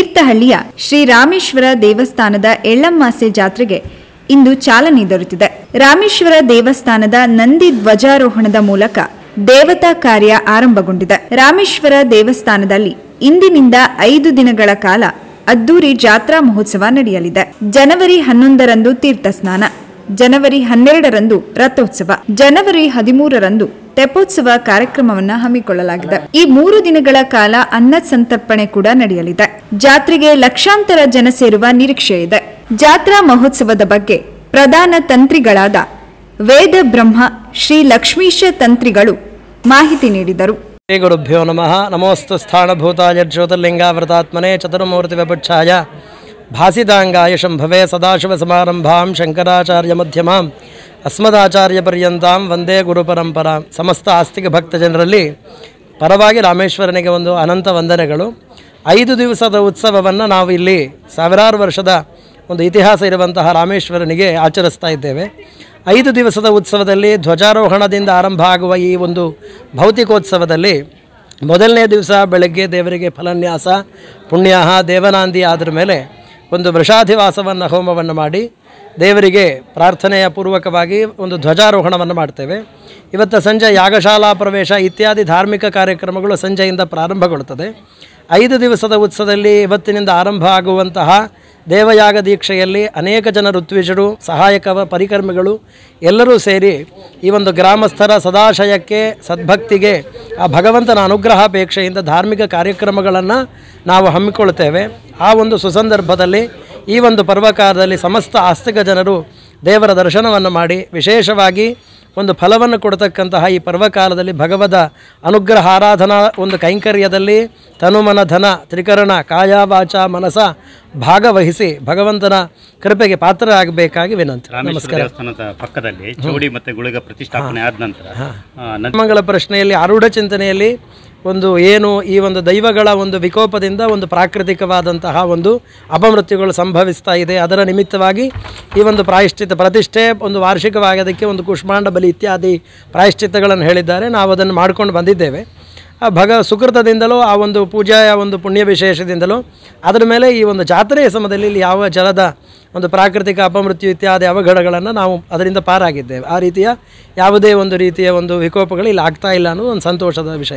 ತೀರ್ಥಹಳ್ಳಿಯ ಶ್ರೀ ರಾಮೇಶ್ವರ ದೇವಸ್ಥಾನದ ಎಳ್ಳಮ್ಮಾಸೆ ಜಾತ್ರೆಗೆ ಇಂದು ಚಾಲನೆ ದೊರೆತಿದೆ ರಾಮೇಶ್ವರ ದೇವಸ್ಥಾನದ ನಂದಿ ಧ್ವಜಾರೋಹಣದ ಮೂಲಕ ದೇವತಾ ಕಾರ್ಯ ಆರಂಭಗೊಂಡಿದೆ ರಾಮೇಶ್ವರ ದೇವಸ್ಥಾನದಲ್ಲಿ ಇಂದಿನಿಂದ ಐದು ದಿನಗಳ ಕಾಲ ಅದ್ದೂರಿ ಜಾತ್ರಾ ಮಹೋತ್ಸವ ನಡೆಯಲಿದೆ ಜನವರಿ ಹನ್ನೊಂದರಂದು ತೀರ್ಥ ಸ್ನಾನ ಜನವರಿ ಹನ್ನೆರಡರಂದು ರಥೋತ್ಸವ ಜನವರಿ ಹದಿಮೂರರಂದು ತೆಪ್ಪೋತ್ಸವ ಕಾರ್ಯಕ್ರಮವನ್ನ ಹಮ್ಮಿಕೊಳ್ಳಲಾಗಿದೆ ಈ ಮೂರು ದಿನಗಳ ಕಾಲ ಅನ್ನ ಸಂತರ್ಪಣೆ ಕೂಡ ನಡೆಯಲಿದೆ ಜಾತ್ರೆಗೆ ಲಕ್ಷಾಂತರ ಜನ ಸೇರುವ ನಿರೀಕ್ಷೆ ಇದೆ ಜಾತ್ರಾ ಮಹೋತ್ಸವದ ಬಗ್ಗೆ ಪ್ರಧಾನ ತಂತ್ರಿಗಳಾದ ವೇದ ಬ್ರಹ್ಮ ಶ್ರೀ ಲಕ್ಷ್ಮೀಶ ತಂತ್ರಿಗಳು ಮಾಹಿತಿ ನೀಡಿದರು ಶ್ರೀ ಗುರುಭ್ಯೋ ನಮಃ ನಮೋಸ್ತು ಸ್ಥಾನಭೂತಾಯ ಜ್ಯೋತಿರ್ಲಿಂಗಾವೃತಾತ್ಮನೆ ಚತುರ್ಮೂರ್ತಿ ವಿಪುಚ್ಛಾಯ ಭಾಸಿತಾಂಗಾಯ ಶಂಭವೆ ಸದಾಶಿವ ಸಮಾರಂಭಾಂ ಶಂಕರಾಚಾರ್ಯ ಮಧ್ಯಮಾಂ ಅಸ್ಮದಾಚಾರ್ಯ ಪರ್ಯಂತಾಂ ವಂದೇ ಗುರು ಪರಂಪರಾ ಸಮಸ್ತ ಆಸ್ತಿಕ ಭಕ್ತ ಜನರಲ್ಲಿ ಪರವಾಗಿ ರಾಮೇಶ್ವರನಿಗೆ ಒಂದು ಅನಂತ ವಂದನೆಗಳು ಐದು ದಿವಸದ ಉತ್ಸವವನ್ನು ನಾವು ಇಲ್ಲಿ ಸಾವಿರಾರು ವರ್ಷದ ಒಂದು ಇತಿಹಾಸ ಇರುವಂತಹ ರಾಮೇಶ್ವರನಿಗೆ ಆಚರಿಸ್ತಾ ಇದ್ದೇವೆ ಐದು ದಿವಸದ ಉತ್ಸವದಲ್ಲಿ ಧ್ವಜಾರೋಹಣದಿಂದ ಆರಂಭ ಆಗುವ ಈ ಒಂದು ಭೌತಿಕೋತ್ಸವದಲ್ಲಿ ಮೊದಲನೇ ದಿವಸ ಬೆಳಗ್ಗೆ ದೇವರಿಗೆ ಫಲನ್ಯಾಸ ಪುಣ್ಯಾಹ ದೇವನಾಂದಿ ಆದ್ರ ಮೇಲೆ ಒಂದು ವೃಷಾಧಿವಾಸವನ್ನು ಹೋಮವನ್ನು ಮಾಡಿ ದೇವರಿಗೆ ಪ್ರಾರ್ಥನೆಯ ಪೂರ್ವಕವಾಗಿ ಒಂದು ಧ್ವಜಾರೋಹಣವನ್ನು ಮಾಡ್ತೇವೆ ಇವತ್ತು ಸಂಜೆ ಯಾಗಶಾಲಾ ಪ್ರವೇಶ ಇತ್ಯಾದಿ ಧಾರ್ಮಿಕ ಕಾರ್ಯಕ್ರಮಗಳು ಸಂಜೆಯಿಂದ ಪ್ರಾರಂಭಗೊಳ್ಳುತ್ತದೆ ಐದು ದಿವಸದ ಉತ್ಸವದಲ್ಲಿ ಇವತ್ತಿನಿಂದ ಆರಂಭ ಆಗುವಂತಹ ದೇವಯಾಗ ದೀಕ್ಷೆಯಲ್ಲಿ ಅನೇಕ ಜನ ಋತ್ವಿಜರು ಸಹಾಯಕ ಪರಿಕರ್ಮಿಗಳು ಎಲ್ಲರೂ ಸೇರಿ ಈ ಒಂದು ಗ್ರಾಮಸ್ಥರ ಸದಾಶಯಕ್ಕೆ ಸದ್ಭಕ್ತಿಗೆ ಆ ಭಗವಂತನ ಅನುಗ್ರಹಾಪೇಕ್ಷೆಯಿಂದ ಧಾರ್ಮಿಕ ಕಾರ್ಯಕ್ರಮಗಳನ್ನು ನಾವು ಹಮ್ಮಿಕೊಳ್ತೇವೆ ಆ ಒಂದು ಸುಸಂದರ್ಭದಲ್ಲಿ ಈ ಒಂದು ಪರ್ವಕಾಲದಲ್ಲಿ ಸಮಸ್ತ ಆಸ್ತಿಕ ಜನರು ದೇವರ ದರ್ಶನವನ್ನು ಮಾಡಿ ವಿಶೇಷವಾಗಿ ಒಂದು ಫಲವನ್ನು ಕೊಡತಕ್ಕಂತಹ ಈ ಪರ್ವಕಾಲದಲ್ಲಿ ಭಗವದ ಅನುಗ್ರಹ ಆರಾಧನಾ ಒಂದು ಕೈಂಕರ್ಯದಲ್ಲಿ ತನುಮನ ಧನ ತ್ರಿಕರಣ ಕಾಯ ವಾಚ ಮನಸ ಭಾಗವಹಿಸಿ ಭಗವಂತನ ಕೃಪೆಗೆ ಪಾತ್ರರಾಗಬೇಕಾಗಿ ವಿನಂತಿ ರಾಮೇಶ್ವರ ದೇವಸ್ಥಾನದ ಪಕ್ಕದಲ್ಲಿ ಚೌಡಿ ಮತ್ತೆ ಗುಳಿಗ ಪ್ರತಿಷ್ಠಾಪನೆ ಆದ ನಂತರ ಆ, ನಂತರ ಮಂಗಳ ಪ್ರಶ್ನೆಯಲ್ಲಿ ಆರೂಢ ಚಿಂತನೆಯಲ್ಲಿ ಒಂದು ಏನು ಈ ಒಂದು ದೈವಗಳ ಒಂದು ವಿಕೋಪದಿಂದ ಒಂದು ಪ್ರಾಕೃತಿಕವಾದಂತಹ ಒಂದು ಅಪಮೃತ್ಯುಗಳು ಸಂಭವಿಸ್ತಾ ಇದೆ ಅದರ ನಿಮಿತ್ತವಾಗಿ ಈ ಒಂದು ಪ್ರಾಯಶ್ಚಿತ್ತ ಪ್ರತಿಷ್ಠೆ ಒಂದು ವಾರ್ಷಿಕವಾಗಿ ಅದಕ್ಕೆ ಒಂದು ಕುಷ್ಮಾಂಡ ಬಲಿ ಇತ್ಯಾದಿ ಪ್ರಾಯಶ್ಚಿತ್ತಗಳನ್ನು ಹೇಳಿದ್ದಾರೆ ನಾವು ಅದನ್ನು ಮಾಡ್ಕೊಂಡು ಬಂದಿದ್ದೇವೆ ಆ ಭಗ ಸುಕೃತದಿಂದಲೂ ಆ ಒಂದು ಪೂಜೆಯ ಒಂದು ಪುಣ್ಯ ವಿಶೇಷದಿಂದಲೂ ಅದರ ಮೇಲೆ ಈ ಒಂದು ಜಾತ್ರೆಯ ಸಮಯದಲ್ಲಿ ಇಲ್ಲಿ ಯಾವ ಜಲದ ಒಂದು ಪ್ರಾಕೃತಿಕ ಅಪಮೃತ್ಯು ಇತ್ಯಾದಿ ಅವಘಡಗಳನ್ನು ನಾವು ಅದರಿಂದ ಪಾರಾಗಿದ್ದೇವೆ ಆ ರೀತಿಯ ಯಾವುದೇ ಒಂದು ರೀತಿಯ ಒಂದು ವಿಕೋಪಗಳು ಇಲ್ಲಿ ಆಗ್ತಾ ಇಲ್ಲ ಅನ್ನೋದು ಒಂದು ಸಂತೋಷದ ವಿಷಯ